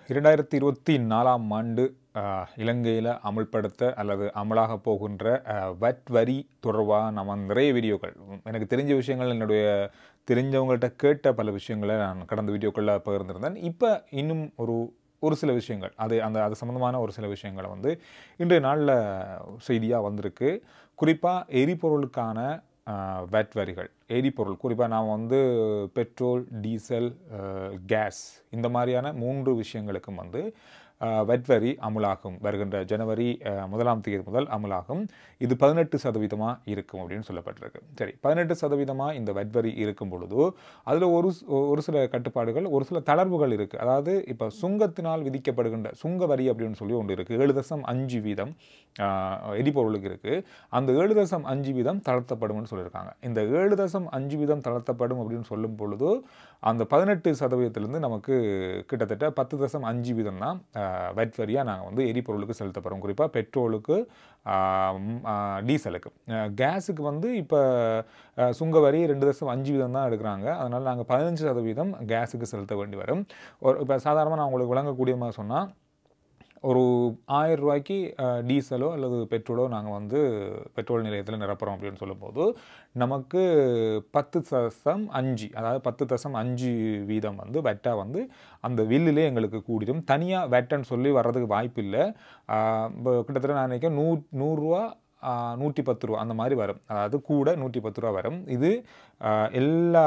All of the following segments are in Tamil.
இரண்டாயிரத்தி இருபத்தி நாலாம் ஆண்டு இலங்கையில் அமல்படுத்த அல்லது அமலாக போகின்ற அஹ், வட் வரி தொடர்பாக நம்ம நிறைய வீடியோக்கள் எனக்கு தெரிஞ்ச விஷயங்கள் என்னுடைய தெரிஞ்சவங்கள்ட்ட கேட்ட பல விஷயங்களை நான் கடந்த வீடியோக்களில் பகிர்ந்திருந்தேன் இப்போ இன்னும் ஒரு ஒரு சில விஷயங்கள் அது அந்த அது சம்மந்தமான ஒரு சில விஷயங்களை வந்து இன்றைய நாளில் செய்தியாக வந்திருக்கு குறிப்பாக எரிபொருளுக்கான வேட் வரிகள் எரிபொருள் குறிப்பாக நாம் வந்து பெட்ரோல் டீசல் கேஸ் இந்த மாதிரியான மூன்று விஷயங்களுக்கும் வந்து வெட் வரி அமுலாகும் வருகின்ற ஜனவரி அஹ், முதலாம் தேதி முதல் அமுலாகும் இது பதினெட்டு சதவீதமாக இருக்கும் அப்படின்னு சொல்லப்பட்டிருக்கு சரி பதினெட்டு சதவீதமாக இந்த வெட் வரி இருக்கும் பொழுது அதில் ஒரு ஸ்- ஒரு சில கட்டுப்பாடுகள் ஒரு சில தளர்வுகள் இருக்குது அதாவது இப்போ சுங்கத்தினால் விதிக்கப்படுகின்ற சுங்க வரி அப்படின்னு சொல்லி ஒன்று இருக்குது ஏழு தசம் அஞ்சு வீதம் ஆஹ், எரிபொருளுக்கு இருக்குது அந்த ஏழு தசம் அஞ்சு வீதம் தளர்த்தப்படும்னு சொல்லியிருக்காங்க இந்த ஏழு தசம் அஞ்சு வீதம் தளர்த்தப்படும் அப்படின்னு சொல்லும் பொழுது அந்த பதினெட்டு சதவீதத்திலேருந்து நமக்கு கிட்டத்தட்ட பத்து தசம் அஞ்சு வீதம் தான் வெட் வரியாக நாங்கள் வந்து எரிபொருளுக்கு செலுத்தப்படுறோம் குறிப்பாக பெட்ரோலுக்கு ஆஹ், ம், ஆஹ், டீசலுக்கு ஆஹ், கேஸுக்கு வந்து இப்போ சுங்க வரி ரெண்டு தசம் அஞ்சு வீதம் தான் எடுக்கிறாங்க அதனால் நாங்கள் பதினஞ்சு சதவீதம் கேஸுக்கு செலுத்த வேண்டி வரும் ஒரு இப்போ சாதாரணமாக நான் உங்களுக்கு விளங்கக்கூடிய மாதிரி சொன்னால் ஒரு ஆயிரம் ரூபாய்க்கு அஹ், டீசலோ அல்லது பெட்ரோலோ நாங்கள் வந்து பெட்ரோல் நிலையத்தில் நிரப்புறோம் அப்படின்னு சொல்லும்போது நமக்கு பத்து தசம் அஞ்சு அதாவது பத்து தசம் அஞ்சு வீதம் வந்து வெட்டா வந்து அந்த வில்லிலே எங்களுக்கு கூடிடும் தனியாக வெட்டன்னு சொல்லி வர்றதுக்கு வாய்ப்பு இல்லை கிட்டத்தட்ட நான் நினைக்கிறேன் நூ நூறுரூவா நூற்றி பத்து ரூபா அந்த மாதிரி வரும் அதாவது கூட நூற்றி பத்து ரூபா வரும் இது ஆஹ், எல்லா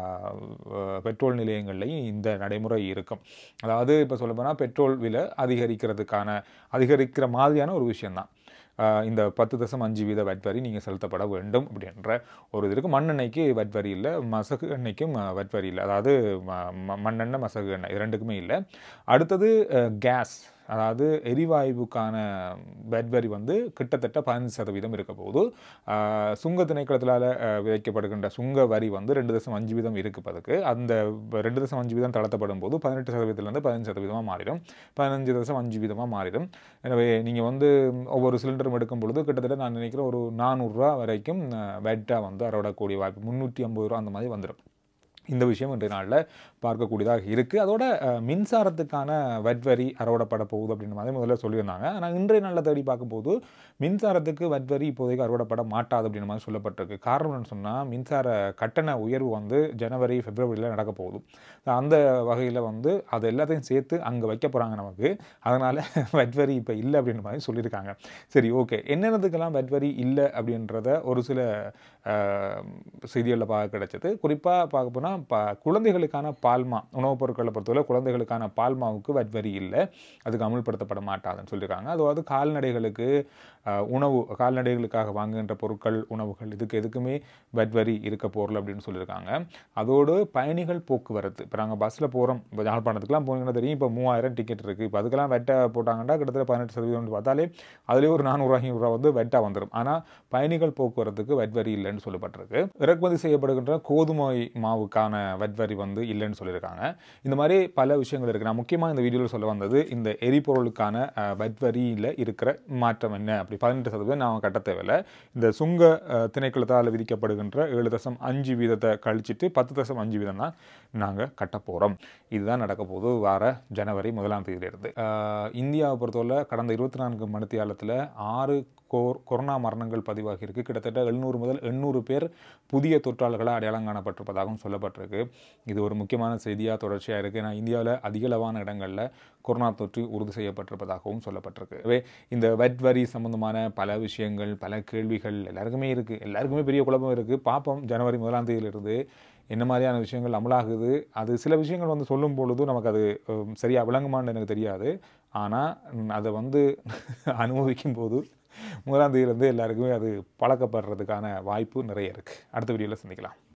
ஆஹ், பெட்ரோல் நிலையங்கள்லையும் இந்த நடைமுறை இருக்கும் அதாவது இப்போ சொல்ல போனால் பெட்ரோல் விலை அதிகரிக்கிறதுக்கான அதிகரிக்கிற மாதிரியான ஒரு விஷயம்தான் ஆஹ், இந்த பத்து தசம் அஞ்சு வீத வட் வரி நீங்கள் செலுத்தப்பட வேண்டும் அப்படின்ற ஒரு இது இருக்குது மண்ணெண்ணெய்க்கு வட் வரி இல்லை மசகு எண்ணெய்க்கும் ஆஹ், வட் வரி இல்லை அதாவது ம- ம- மண்ணெண்ணெய் மசகு எண்ணெய் இது ரெண்டுக்குமே இல்லை அடுத்தது கேஸ் அதாவது எரிவாயுவுக்கான வட் வரி வந்து கிட்டத்தட்ட பதினஞ்சு சதவீதம் இருக்க போகுது ஆஹ், சுங்க திணைக்களத்தினால் விதைக்கப்படுகின்ற சுங்க வரி வந்து ரெண்டு தசம் அஞ்சு வீதம் இருக்கு இப்ப அதுக்கு அந்த ரெண்டு தசம் அஞ்சு வீதம் தளர்த்தப்படும் போது பதினெட்டு சதவீதத்திலேருந்து பதினஞ்சு சதவீதமாக மாறிடும் பதினஞ்சு தசம் அஞ்சு வீதமாக மாறிடும் எனவே நீங்கள் வந்து ஒவ்வொரு சிலிண்டரும் எடுக்கும் பொழுது கிட்டத்தட்ட நான் நினைக்கிறேன் ஒரு நானூறுரூவா வரைக்கும் வெட்டாக வந்து அறவிடக்கூடிய வாய்ப்பு முந்நூற்றி ஐம்பது ரூபா அந்த மாதிரி வந்துடும் இந்த விஷயம் இன்றைய நாளில் பார்க்கக்கூடியதாக இருக்குது அதோட அஹ், மின்சாரத்துக்கான வட் வரி அறவிடப்பட போகுது அப்படின்ற மாதிரி முதல்ல சொல்லியிருந்தாங்க ஆனால் இன்றைய நாளில் தேடி பார்க்கும்போது மின்சாரத்துக்கு வட் வரி இப்போதைக்கு அறவிடப்பட மாட்டாது அப்படின்ற மாதிரி சொல்லப்பட்டிருக்கு காரணம் என்னன்னு சொன்னால் மின்சார கட்டண உயர்வு வந்து ஜனவரி பிப்ரவரியில் நடக்க போகுது அந்த வகையில் வந்து அது எல்லாத்தையும் சேர்த்து அங்கே வைக்க போகிறாங்க நமக்கு அதனால் வட் வரி இப்போ இல்லை அப்படின்ற மாதிரி சொல்லியிருக்காங்க சரி ஓகே என்னென்னதுக்கெல்லாம் வட் வரி இல்லை அப்படின்றத ஒரு சில அஹ், செய்திகளில் பார்க்க கிடைச்சது குறிப்பாக பார்க்க போனால் ப குழந்தைகளுக்கான பால்மா உணவுப் பொருட்களை பொறுத்தவரை குழந்தைகளுக்கான பால்மாவுக்கு வட் வரி இல்லை அதுக்கு அமுல்படுத்தப்பட மாட்டாதுன்னு சொல்லியிருக்காங்க அதாவது கால்நடைகளுக்கு அஹ், உணவு கால்நடைகளுக்காக வாங்குகின்ற பொருட்கள் உணவுகள் இதுக்கு எதுக்குமே வட் வரி இருக்க போரில் அப்படின்னு சொல்லியிருக்காங்க அதோடு பயணிகள் போக்குவரத்து இப்போ நாங்கள் பஸ்ஸில் போகிறோம் இப்போ யாழ்ப்பாணத்துக்குலாம் போனீங்கன்னா தெரியும் இப்போ மூவாயிரம் டிக்கெட் இருக்குது இப்போ அதுக்கெல்லாம் வெட்டை போட்டாங்கன்னா கிட்டத்தட்ட பதினெட்டு சதவீதம் பார்த்தாலே அதுலேயே ஒரு நானூறு ஐநூறுரூவா வந்து வெட்டாக வந்துடும் ஆனால் பயணிகள் போக்குவரத்துக்கு வட் வரி இல்லைன்னு சொல்லப்பட்டிருக்கு இறக்குமதி செய்யப்படுகின்ற கோதுமை மாவுக்கான வட் வரி வந்து இல்லைன்னு சொல்லியிருக்காங்க இந்த மாதிரி பல விஷயங்கள் இருக்குது நான் முக்கியமாக இந்த வீடியோவில் சொல்ல வந்தது இந்த எரிபொருளுக்கான அஹ், வட் வரியில் இருக்கிற மாற்றம் என்ன அப்படி பதினெட்டு சதவீதம் நாம் கட்ட தேவையில்லை இந்த சுங்க அஹ், திணைக்களத்தால் விதிக்கப்படுகின்ற ஏழு தசம் அஞ்சு வீதத்தை கழிச்சிட்டு பத்து தசம் அஞ்சு வீதம் தான் நாங்கள் கட்ட போகிறோம் இதுதான் நடக்க போகுது வார ஜனவரி முதலாம் தேதியிலிருந்து அஹ், இந்தியாவை பொறுத்தவரை கடந்த இருபத்தி நான்கு மணித்தியாலத்தில் ஆறு கோர் கொரோனா மரணங்கள் பதிவாகி இருக்கு கிட்டத்தட்ட எழுநூறு முதல் எண்ணூறு பேர் புதிய தொற்றாளர்களாக அடையாளம் காணப்பட்டிருப்பதாகவும் சொல்லப்பட்டிருக்கு இது ஒரு முக்கியமான செய்தியாக தொடர்ச்சியாக இருக்குது ஏன்னா இந்தியாவில் அதிகளவான இடங்களில் கொரோனா தொற்று உறுதி செய்யப்பட்டிருப்பதாகவும் சொல்லப்பட்டிருக்கு எனவே இந்த வெட் வரி சம்பந்தமான பல விஷயங்கள் பல கேள்விகள் எல்லாருக்குமே இருக்குது எல்லாருக்குமே பெரிய குழப்பம் இருக்குது பார்ப்போம் ஜனவரி முதலாம் தேதியிலிருந்து என்ன மாதிரியான விஷயங்கள் அமலாகுது அது சில விஷயங்கள் வந்து சொல்லும் பொழுது நமக்கு அது ஹம், சரியா விளங்குமான்னு எனக்கு தெரியாது ஆனால் அதை வந்து அனுபவிக்கும் போது முதலாம் தேதியிலேருந்து எல்லாருக்குமே அது பழக்கப்படுறதுக்கான வாய்ப்பு நிறைய இருக்குது அடுத்த வீடியோவில் சந்திக்கலாம்